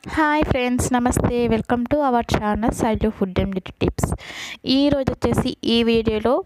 hi friends నమస్తే welcome to our channel side food and tips ఈరోజు వచ్చేసి ఈ వీడియోలో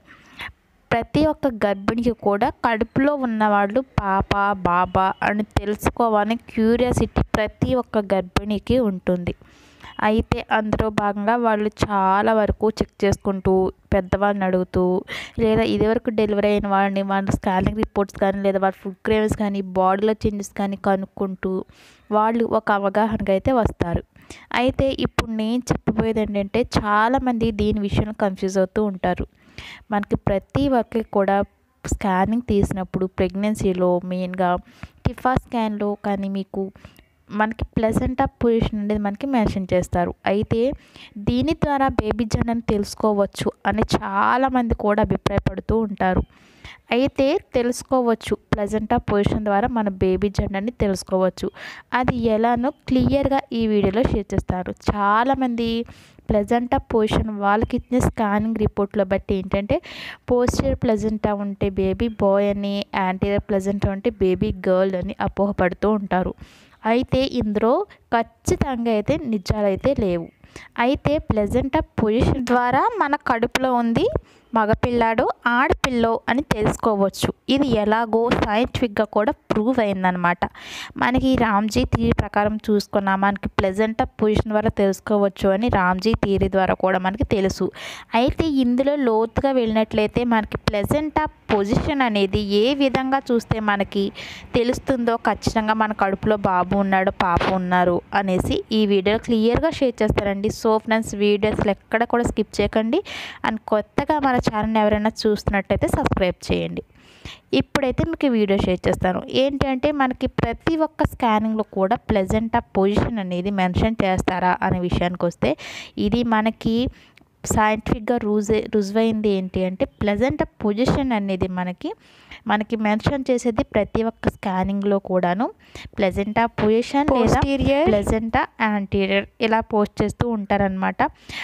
ప్రతి ఒక్క గర్భిణికి కూడా కడుపులో ఉన్నవాళ్ళు పాప బాబా అని తెలుసుకోవాలని క్యూరియాసిటీ ప్రతి ఒక్క గర్భిణికి ఉంటుంది అయితే అందులో భాగంగా వాళ్ళు చాలా వరకు చెక్ చేసుకుంటూ పెద్దవాళ్ళని అడుగుతూ లేదా ఇదివరకు డెలివరీ అయిన వాళ్ళని వాళ్ళ స్కానింగ్ రిపోర్ట్స్ కానీ లేదా వాళ్ళ ఫుడ్ క్రేవ్స్ కానీ బాడీలో చేంజెస్ కానీ కనుక్కుంటూ వాళ్ళు ఒక అవగాహనకు అయితే వస్తారు అయితే ఇప్పుడు నేను చెప్పబోయేది ఏంటంటే చాలామంది దీని విషయంలో కన్ఫ్యూజ్ అవుతూ ఉంటారు మనకి ప్రతి ఒక్కరికి కూడా స్కానింగ్ తీసినప్పుడు ప్రెగ్నెన్సీలో మెయిన్గా టిఫా స్కాన్లో కానీ మీకు మనకి ప్లెజెంట్ ఆఫ్ పొజిషన్ అనేది మనకి మెన్షన్ చేస్తారు అయితే దీని ద్వారా బేబీ జెండర్ని తెలుసుకోవచ్చు అని చాలామంది కూడా అభిప్రాయపడుతూ ఉంటారు అయితే తెలుసుకోవచ్చు ప్లెజెంట్ ఆఫ్ పొజిషన్ ద్వారా మన బేబీ జెండర్ని తెలుసుకోవచ్చు అది ఎలానో క్లియర్గా ఈ వీడియోలో షేర్ చేస్తారు చాలామంది ప్లెజెంట్ ఆఫ్ పొజిషన్ వాళ్ళకి ఇచ్చిన స్కానింగ్ రిపోర్ట్లో బట్టి ఏంటంటే పోస్టర్ ప్లెజెంటా ఉంటే బేబీ బాయ్ అని యాంటీరియర్ ప్లెజెంటా ఉంటే బేబీ గర్ల్ అని అపోహపడుతూ ఉంటారు అయితే ఇందులో ఖచ్చితంగా అయితే నిజాలైతే లేవు అయితే ప్లెజెంట్ ఆఫ్ పొజిషన్ ద్వారా మన కడుపులో ఉంది మగపిల్లాడు ఆడపిల్లో అని తెలుసుకోవచ్చు ఇది ఎలాగో సైంటిఫిక్గా కూడా ప్రూవ్ అయిందనమాట మనకి రామ్జీ థియరీ ప్రకారం చూసుకున్నా మనకి ప్లెజెంట్ ఆఫ్ పొజిషన్ ద్వారా తెలుసుకోవచ్చు అని రామ్జీ థియరీ ద్వారా కూడా మనకి తెలుసు అయితే ఇందులో లోతుగా వెళ్ళినట్లయితే మనకి ప్లెజెంట్ ఆఫ్ పొజిషన్ అనేది ఏ విధంగా చూస్తే మనకి తెలుస్తుందో ఖచ్చితంగా మన కడుపులో బాబు ఉన్నాడు పాప ఉన్నారు అనేసి ఈ వీడియో క్లియర్గా షేర్ చేస్తారండి సో ఫ్రెండ్స్ వీడియోస్లో ఎక్కడ కూడా స్కిప్ చేయకండి అండ్ కొత్తగా మన ఛానల్ ఎవరైనా చూస్తున్నట్టయితే సబ్స్క్రైబ్ చేయండి ఇప్పుడైతే మీకు వీడియో షేర్ చేస్తాను ఏంటంటే మనకి ప్రతి ఒక్క స్కానింగ్లో కూడా ప్లెజెంట్ ఆఫ్ పొజిషన్ అనేది మెన్షన్ చేస్తారా అనే విషయానికి వస్తే ఇది మనకి సైంటిఫిక్గా రూజ్ రుజువైంది ఏంటి అంటే ప్లెజెంట్ పొజిషన్ అనేది మనకి మనకి మెన్షన్ చేసేది ప్రతి ఒక్క స్కానింగ్లో కూడాను ప్లెజెంటా పొజిషన్ లేదా ప్లెజెంటా యాంటీరియర్ ఇలా పోస్ట్ చేస్తూ ఉంటారనమాట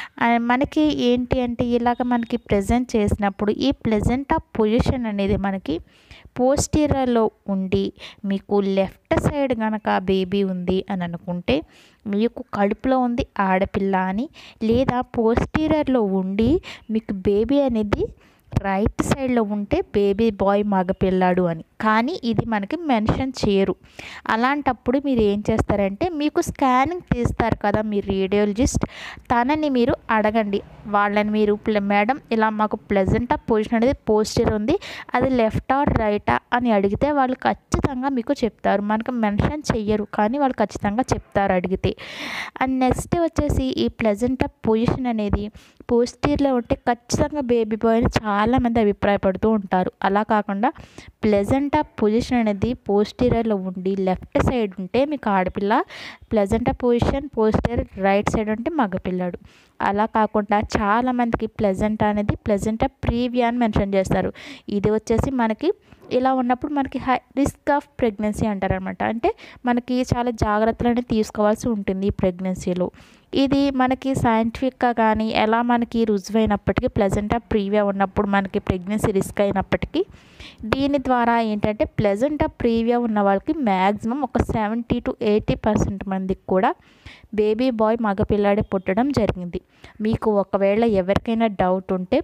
మనకి ఏంటి అంటే ఇలాగ మనకి ప్రజెంట్ చేసినప్పుడు ఈ ప్లెజెంటా పొజిషన్ అనేది మనకి పోస్టీరియర్లో ఉండి మీకు లెఫ్ట్ సైడ్ కనుక బేబీ ఉంది అని అనుకుంటే మీకు కడుపులో ఉంది ఆడపిల్ల అని లేదా పోస్టీరియర్లో ఉండి మీకు బేబీ అనేది రైట్ సైడ్లో ఉంటే బేబీ బాయ్ మగపిల్లాడు అని కానీ ఇది మనకి మెన్షన్ చేయరు అలాంటప్పుడు మీరు ఏం చేస్తారంటే మీకు స్కానింగ్ తీస్తారు కదా మీ రేడియాలజిస్ట్ తనని మీరు అడగండి వాళ్ళని మీరు మేడం ఇలా మాకు ప్లెజెంట్ ఆఫ్ పొజిషన్ అనేది పోస్టర్ ఉంది అది లెఫ్ట్ ఆర్ రైటా అని అడిగితే వాళ్ళు ఖచ్చితంగా మీకు చెప్తారు మనకు మెన్షన్ చెయ్యరు కానీ వాళ్ళు ఖచ్చితంగా చెప్తారు అడిగితే అండ్ నెక్స్ట్ వచ్చేసి ఈ ప్లెజెంట్ ఆఫ్ పొజిషన్ అనేది పోస్టీర్లో ఉంటే ఖచ్చితంగా బేబీ బాయ్ అని చాలామంది అభిప్రాయపడుతూ ఉంటారు అలా కాకుండా ప్లెజెంట్ ఆఫ్ పొజిషన్ అనేది పోస్టీరియర్లో ఉండి లెఫ్ట్ సైడ్ ఉంటే మీకు ఆడపిల్ల placenta of position posterior right side ఉంటే మగపిల్లాడు అలా కాకుండా చాలామందికి ప్లెజెంట్ అనేది ప్లెజెంట్ ఆఫ్ ప్రీవియా అని మెన్షన్ చేస్తారు ఇది వచ్చేసి మనకి ఇలా ఉన్నప్పుడు మనకి హై రిస్క్ ఆఫ్ ప్రెగ్నెన్సీ అంటారనమాట అంటే మనకి చాలా జాగ్రత్తలు అనేది తీసుకోవాల్సి ఉంటుంది ఈ ప్రెగ్నెన్సీలో ఇది మనకి సైంటిఫిక్గా కానీ ఎలా మనకి రుజువైనప్పటికీ ప్లెజెంట్ ఆఫ్ ప్రీవియా ఉన్నప్పుడు మనకి ప్రెగ్నెన్సీ రిస్క్ అయినప్పటికీ దీని ద్వారా ఏంటంటే ప్లెజెంట్ ఆఫ్ ప్రీవియా ఉన్న వాళ్ళకి మ్యాక్సిమం ఒక సెవెంటీ టు ఎయిటీ పర్సెంట్ మందికి కూడా బేబీ బాయ్ మగపిల్లాడే పుట్టడం జరిగింది మీకు ఒకవేళ ఎవరికైనా డౌట్ ఉంటే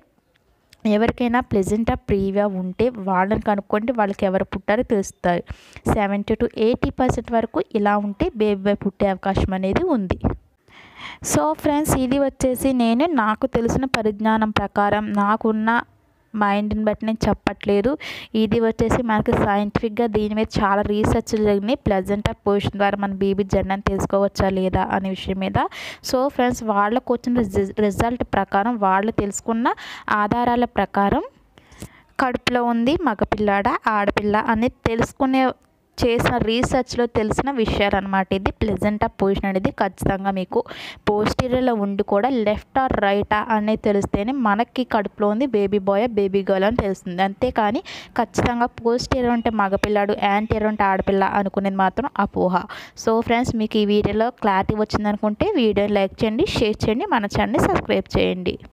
ఎవరికైనా ప్లెజెంట్ ఆఫ్ ప్రీవియా ఉంటే వాళ్ళని కనుక్కోండి వాళ్ళకి ఎవరు పుట్టారో తెలుస్తారు సెవెంటీ టు ఎయిటీ పర్సెంట్ వరకు ఇలా ఉంటే బేబీ బాయ్ పుట్టే అవకాశం అనేది ఉంది సో ఫ్రెండ్స్ ఇది వచ్చేసి నేను నాకు తెలిసిన పరిజ్ఞానం ప్రకారం నాకున్న మైండ్ని బట్టి నేను చెప్పట్లేదు ఇది వచ్చేసి మనకి సైంటిఫిక్గా దీని మీద చాలా రీసెర్చ్ జరిగినాయి ప్లెజెంట్ ఆఫ్ పొజిషన్ ద్వారా మన బేబీ జెండర్ని తెలుసుకోవచ్చా లేదా అనే విషయం మీద సో ఫ్రెండ్స్ వాళ్ళకు వచ్చిన రిజల్ట్ ప్రకారం వాళ్ళు తెలుసుకున్న ఆధారాల ప్రకారం కడుపులో ఉంది మగపిల్లాడ ఆడపిల్ల అనేది తెలుసుకునే చేసిన రీసెర్చ్లో తెలిసిన విషయాలు అనమాట ఇది ప్లెజెంట్ ఆఫ్ పొజిషన్ అనేది ఖచ్చితంగా మీకు పోస్టీరియర్లో ఉండి కూడా లెఫ్ట్ ఆర్ రైటా అనేది తెలిస్తేనే మనకి కడుపులో ఉంది బేబీ బాయ్ బేబీ గర్ల్ అని తెలుస్తుంది అంతేకాని ఖచ్చితంగా పోస్టీరియర్ ఉంటే మగపిల్లాడు యాంటీరియర్ ఉంటే ఆడపిల్ల అనుకునేది మాత్రం అపోహ సో ఫ్రెండ్స్ మీకు ఈ వీడియోలో క్లారిటీ వచ్చిందనుకుంటే వీడియోని లైక్ చేయండి షేర్ చేయండి మన ఛానల్ని సబ్స్క్రైబ్ చేయండి